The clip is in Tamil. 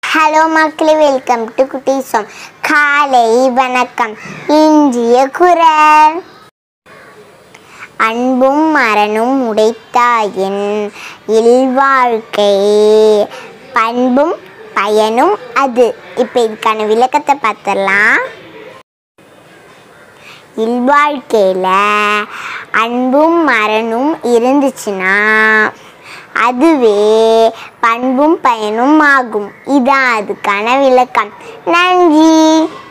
ஹலோ மக்களே வெல்கம் டு குட்டீசம் காலை வணக்கம் இன்றைய குரல் அன்பும் மரணும் உடைத்தாயின் இல்வாழ்க்கை பண்பும் பயனும் அது இப்போ இதுக்கான விளக்கத்தை பார்த்துடலாம் இல்வாழ்க்கையில் அன்பும் மரணும் இருந்துச்சுன்னா அதுவே பண்பும் பயனும் ஆகும் இதான் அதுக்கான விளக்கம் நன்றி